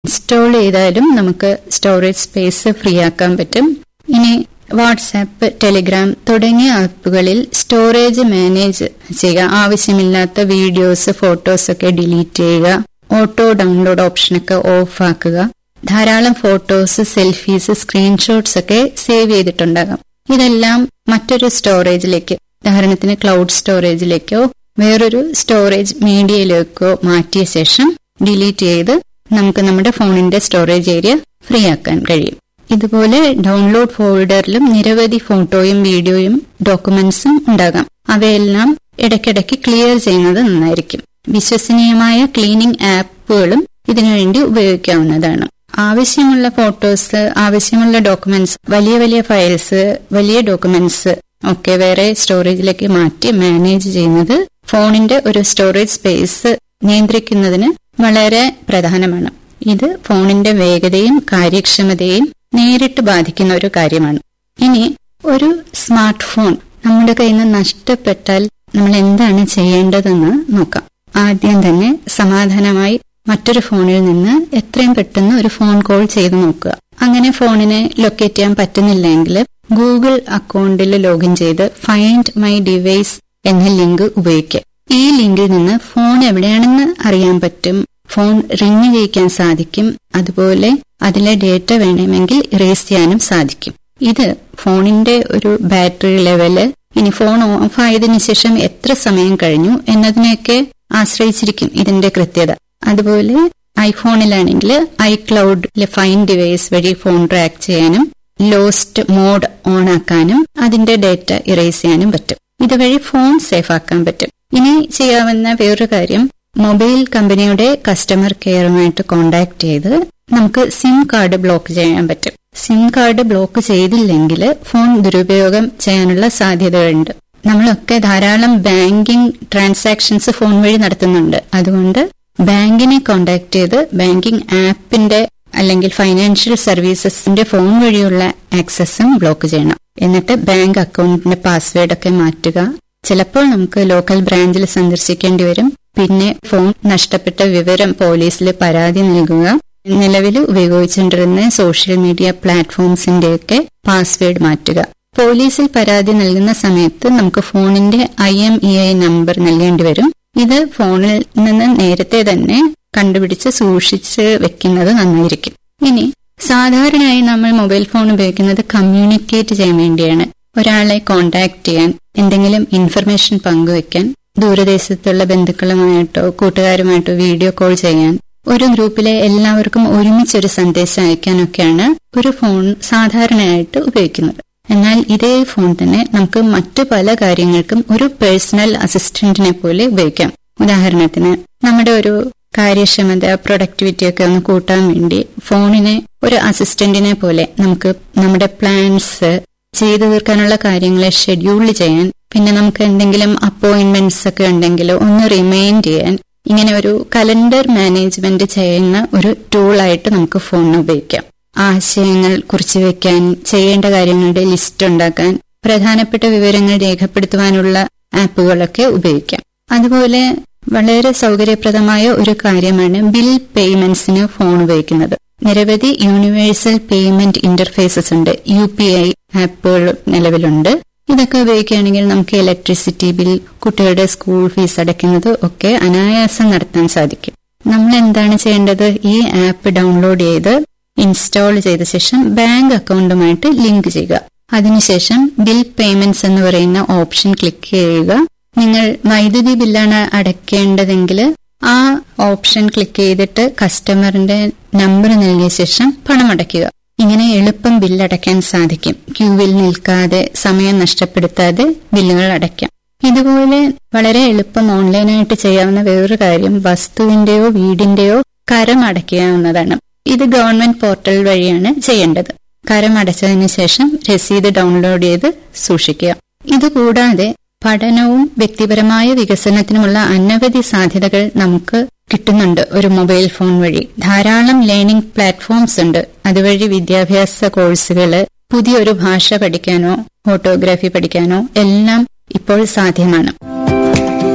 install ചെയ്താലും നമുക്ക് storage space free ആക്കാൻ പറ്റും ഇനി വാട്സാപ്പ് ടെലിഗ്രാം തുടങ്ങിയ ആപ്പുകളിൽ സ്റ്റോറേജ് മാനേജ് ചെയ്യുക ആവശ്യമില്ലാത്ത വീഡിയോസ് ഫോട്ടോസ് ഒക്കെ ഡിലീറ്റ് ചെയ്യുക ഓട്ടോ ഡൗൺലോഡ് ഓപ്ഷനൊക്കെ ഓഫ് ആക്കുക ധാരാളം ഫോട്ടോസ് സെൽഫീസ് സ്ക്രീൻഷോട്ട്സ് ഒക്കെ സേവ് ചെയ്തിട്ടുണ്ടാകാം ഇതെല്ലാം മറ്റൊരു സ്റ്റോറേജിലേക്ക് ഉദാഹരണത്തിന് ക്ലൗഡ് സ്റ്റോറേജിലേക്കോ വേറൊരു സ്റ്റോറേജ് മീഡിയയിലേക്കോ മാറ്റിയ ശേഷം ഡിലീറ്റ് ചെയ്ത് നമുക്ക് നമ്മുടെ ഫോണിന്റെ സ്റ്റോറേജ് ഏരിയ ഫ്രീ ആക്കാൻ കഴിയും ഇതുപോലെ ഡൗൺലോഡ് ഫോൾഡറിലും നിരവധി ഫോട്ടോയും വീഡിയോയും ഡോക്യുമെന്റ്സും ഉണ്ടാകാം അവയെല്ലാം ഇടയ്ക്കിടയ്ക്ക് ക്ലിയർ ചെയ്യുന്നത് നന്നായിരിക്കും വിശ്വസനീയമായ ക്ലീനിംഗ് ആപ്പുകളും ഇതിനുവേണ്ടി ഉപയോഗിക്കാവുന്നതാണ് ആവശ്യമുള്ള ഫോട്ടോസ് ആവശ്യമുള്ള ഡോക്യുമെന്റ്സ് വലിയ വലിയ ഫയൽസ് വലിയ ഡോക്യുമെന്റ്സ് ഒക്കെ വേറെ സ്റ്റോറേജിലേക്ക് മാറ്റി മാനേജ് ചെയ്യുന്നത് ഫോണിന്റെ ഒരു സ്റ്റോറേജ് സ്പേസ് നിയന്ത്രിക്കുന്നതിന് വളരെ പ്രധാനമാണ് ഇത് ഫോണിന്റെ വേഗതയും കാര്യക്ഷമതയും നേരിട്ട് ബാധിക്കുന്ന ഒരു കാര്യമാണ് ഇനി ഒരു സ്മാർട്ട് ഫോൺ നമ്മുടെ കയ്യിൽ നിന്ന് നഷ്ടപ്പെട്ടാൽ നമ്മൾ എന്താണ് ചെയ്യേണ്ടതെന്ന് നോക്കാം ആദ്യം തന്നെ സമാധാനമായി മറ്റൊരു ഫോണിൽ നിന്ന് എത്രയും പെട്ടെന്ന് ഒരു ഫോൺ കോൾ ചെയ്ത് നോക്കുക അങ്ങനെ ഫോണിനെ ലൊക്കേറ്റ് ചെയ്യാൻ പറ്റുന്നില്ലെങ്കിൽ ഗൂഗിൾ അക്കൗണ്ടിൽ ലോഗിൻ ചെയ്ത് ഫൈൻഡ് മൈ ഡിവൈസ് എന്ന ലിങ്ക് ഉപയോഗിക്കുക ഈ ലിങ്കിൽ നിന്ന് ഫോൺ എവിടെയാണെന്ന് അറിയാൻ പറ്റും ഫോൺ റിങ് ചെയ്യിക്കാൻ സാധിക്കും അതുപോലെ അതിലെ ഡേറ്റ വേണമെങ്കിൽ ഇറേസ് ചെയ്യാനും സാധിക്കും ഇത് ഫോണിന്റെ ഒരു ബാറ്ററി ലെവല് ഇനി ഫോൺ ഓഫ് ആയതിനു ശേഷം എത്ര സമയം കഴിഞ്ഞു എന്നതിനെയൊക്കെ ആശ്രയിച്ചിരിക്കും ഇതിന്റെ കൃത്യത അതുപോലെ ഐഫോണിലാണെങ്കിൽ ഐക്ലൗഡിലെ ഫൈൻ ഡിവൈസ് വഴി ഫോൺ ട്രാക്ക് ചെയ്യാനും ലോസ്റ്റ് മോഡ് ഓൺ ആക്കാനും അതിന്റെ ഡേറ്റ ഇറേസ് ചെയ്യാനും പറ്റും ഇതുവഴി ഫോൺ സേഫ് ആക്കാൻ പറ്റും ഇനി ചെയ്യാവുന്ന വേറൊരു കാര്യം മൊബൈൽ കമ്പനിയുടെ കസ്റ്റമർ കെയറുമായിട്ട് കോണ്ടാക്ട് ചെയ്ത് നമുക്ക് സിം കാർഡ് ബ്ലോക്ക് ചെയ്യാൻ പറ്റും സിം കാർഡ് ബ്ലോക്ക് ചെയ്തില്ലെങ്കിൽ ഫോൺ ദുരുപയോഗം ചെയ്യാനുള്ള സാധ്യതകളുണ്ട് നമ്മളൊക്കെ ധാരാളം ബാങ്കിംഗ് ട്രാൻസാക്ഷൻസ് ഫോൺ വഴി നടത്തുന്നുണ്ട് അതുകൊണ്ട് ബാങ്കിനെ കോണ്ടാക്ട് ചെയ്ത് ബാങ്കിംഗ് ആപ്പിന്റെ അല്ലെങ്കിൽ ഫൈനാൻഷ്യൽ സർവീസസിന്റെ ഫോൺ വഴിയുള്ള ആക്സസും ബ്ലോക്ക് ചെയ്യണം എന്നിട്ട് ബാങ്ക് അക്കൗണ്ടിന്റെ പാസ്വേഡ് ഒക്കെ മാറ്റുക ചിലപ്പോൾ നമുക്ക് ലോക്കൽ ബ്രാഞ്ചിൽ സന്ദർശിക്കേണ്ടി വരും പിന്നെ ഫോൺ നഷ്ടപ്പെട്ട വിവരം പോലീസിൽ പരാതി നൽകുക നിലവിൽ ഉപയോഗിച്ചുകൊണ്ടിരുന്ന സോഷ്യൽ മീഡിയ പ്ലാറ്റ്ഫോംസിന്റെയൊക്കെ പാസ്വേഡ് മാറ്റുക പോലീസിൽ പരാതി നൽകുന്ന സമയത്ത് നമുക്ക് ഫോണിന്റെ I M E I number നൽകേണ്ടി വരും ഇത് ഫോണിൽ നിന്ന് നേരത്തെ തന്നെ കണ്ടുപിടിച്ച് സൂക്ഷിച്ച് വെക്കുന്നത് നന്നായിരിക്കും ഇനി സാധാരണയായി നമ്മൾ മൊബൈൽ ഫോൺ ഉപയോഗിക്കുന്നത് കമ്മ്യൂണിക്കേറ്റ് ചെയ്യാൻ വേണ്ടിയാണ് ഒരാളെ കോണ്ടാക്ട് ചെയ്യാൻ എന്തെങ്കിലും ഇൻഫർമേഷൻ പങ്കുവെക്കാൻ ദൂരദേശത്തുള്ള ബന്ധുക്കളുമായിട്ടോ കൂട്ടുകാരുമായിട്ടോ വീഡിയോ കോൾ ചെയ്യാൻ ഒരു ഗ്രൂപ്പിലെ എല്ലാവർക്കും ഒരുമിച്ചൊരു സന്ദേശം അയക്കാനൊക്കെയാണ് ഒരു ഫോൺ സാധാരണയായിട്ട് ഉപയോഗിക്കുന്നത് എന്നാൽ ഇതേ ഫോൺ തന്നെ നമുക്ക് മറ്റു പല കാര്യങ്ങൾക്കും ഒരു പേഴ്സണൽ അസിസ്റ്റന്റിനെ പോലെ ഉപയോഗിക്കാം ഉദാഹരണത്തിന് നമ്മുടെ ഒരു കാര്യക്ഷമത പ്രൊഡക്ടിവിറ്റി ഒക്കെ ഒന്ന് കൂട്ടാൻ വേണ്ടി ഫോണിനെ ഒരു അസിസ്റ്റന്റിനെ പോലെ നമുക്ക് നമ്മുടെ പ്ലാൻസ് ചെയ്തു തീർക്കാനുള്ള കാര്യങ്ങളെ ഷെഡ്യൂൾ ചെയ്യാൻ പിന്നെ നമുക്ക് എന്തെങ്കിലും അപ്പോയിന്റ്മെന്റ്സ് ഒക്കെ ഉണ്ടെങ്കിൽ ഒന്ന് റിമൈൻഡ് ചെയ്യാൻ ഇങ്ങനെ ഒരു കലണ്ടർ മാനേജ്മെന്റ് ചെയ്യുന്ന ഒരു ടൂളായിട്ട് നമുക്ക് ഫോൺ ഉപയോഗിക്കാം ആശയങ്ങൾ കുറിച്ചു വെക്കാൻ ചെയ്യേണ്ട കാര്യങ്ങളുടെ ലിസ്റ്റ് ഉണ്ടാക്കാൻ പ്രധാനപ്പെട്ട വിവരങ്ങൾ രേഖപ്പെടുത്തുവാനുള്ള ആപ്പുകളൊക്കെ ഉപയോഗിക്കാം അതുപോലെ വളരെ സൗകര്യപ്രദമായ ഒരു കാര്യമാണ് ബിൽ പേയ്മെന്റ്സിന് ഫോൺ ഉപയോഗിക്കുന്നത് നിരവധി യൂണിവേഴ്സൽ പേയ്മെന്റ് ഇന്റർഫേസസ് ഉണ്ട് യു പി ഐ ആപ്പുകൾ നിലവിലുണ്ട് ഇതൊക്കെ ഉപയോഗിക്കുകയാണെങ്കിൽ നമുക്ക് ഇലക്ട്രിസിറ്റി ബിൽ കുട്ടികളുടെ സ്കൂൾ ഫീസ് അടയ്ക്കുന്നത് ഒക്കെ അനായാസം നടത്താൻ സാധിക്കും നമ്മൾ എന്താണ് ചെയ്യേണ്ടത് ഈ ആപ്പ് ഡൗൺലോഡ് ചെയ്ത് ഇൻസ്റ്റാൾ ചെയ്ത ശേഷം ബാങ്ക് അക്കൗണ്ടുമായിട്ട് ലിങ്ക് ചെയ്യുക അതിനുശേഷം ബിൽ പേയ്മെന്റ്സ് എന്ന് പറയുന്ന ഓപ്ഷൻ ക്ലിക്ക് ചെയ്യുക നിങ്ങൾ വൈദ്യുതി ബില്ലാണ് അടയ്ക്കേണ്ടതെങ്കിൽ ആ ഓപ്ഷൻ ക്ലിക്ക് ചെയ്തിട്ട് കസ്റ്റമറിന്റെ നമ്പർ നൽകിയ ശേഷം പണം അടയ്ക്കുക ഇങ്ങനെ എളുപ്പം ബില്ലടയ്ക്കാൻ സാധിക്കും ക്യൂവിൽ നിൽക്കാതെ സമയം നഷ്ടപ്പെടുത്താതെ ബില്ലുകൾ അടയ്ക്കാം ഇതുപോലെ വളരെ എളുപ്പം ഓൺലൈനായിട്ട് ചെയ്യാവുന്ന വേറൊരു കാര്യം വസ്തുവിന്റെയോ വീടിന്റെയോ കരം അടയ്ക്കാവുന്നതാണ് ഇത് ഗവൺമെന്റ് പോർട്ടൽ വഴിയാണ് ചെയ്യേണ്ടത് കരം അടച്ചതിന് ശേഷം രസീത് ഡൗൺലോഡ് ചെയ്ത് സൂക്ഷിക്കുക ഇതുകൂടാതെ പഠനവും വ്യക്തിപരമായ വികസനത്തിനുമുള്ള അനവധി സാധ്യതകൾ നമുക്ക് കിട്ടുന്നുണ്ട് ഒരു മൊബൈൽ ഫോൺ വഴി ധാരാളം ലേണിംഗ് പ്ലാറ്റ്ഫോംസ് ഉണ്ട് അതുവഴി വിദ്യാഭ്യാസ കോഴ്സുകള് പുതിയൊരു ഭാഷ പഠിക്കാനോ ഫോട്ടോഗ്രാഫി പഠിക്കാനോ എല്ലാം ഇപ്പോൾ സാധ്യമാണ്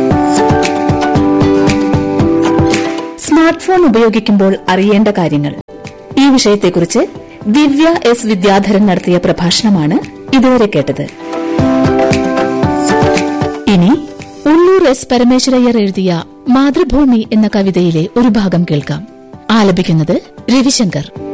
സ്മാർട്ട് ഫോൺ ഉപയോഗിക്കുമ്പോൾ അറിയേണ്ട കാര്യങ്ങൾ ഈ വിഷയത്തെക്കുറിച്ച് ദിവ്യ എസ് വിദ്യാധരൻ നടത്തിയ പ്രഭാഷണമാണ് ഇതുവരെ കേട്ടത് ഇനി ഉള്ളൂർ എസ് പരമേശ്വരയ്യർ എഴുതിയ മാതൃഭൂമി എന്ന കവിതയിലെ ഒരു ഭാഗം കേൾക്കാം ആലപിക്കുന്നത് രവിശങ്കർ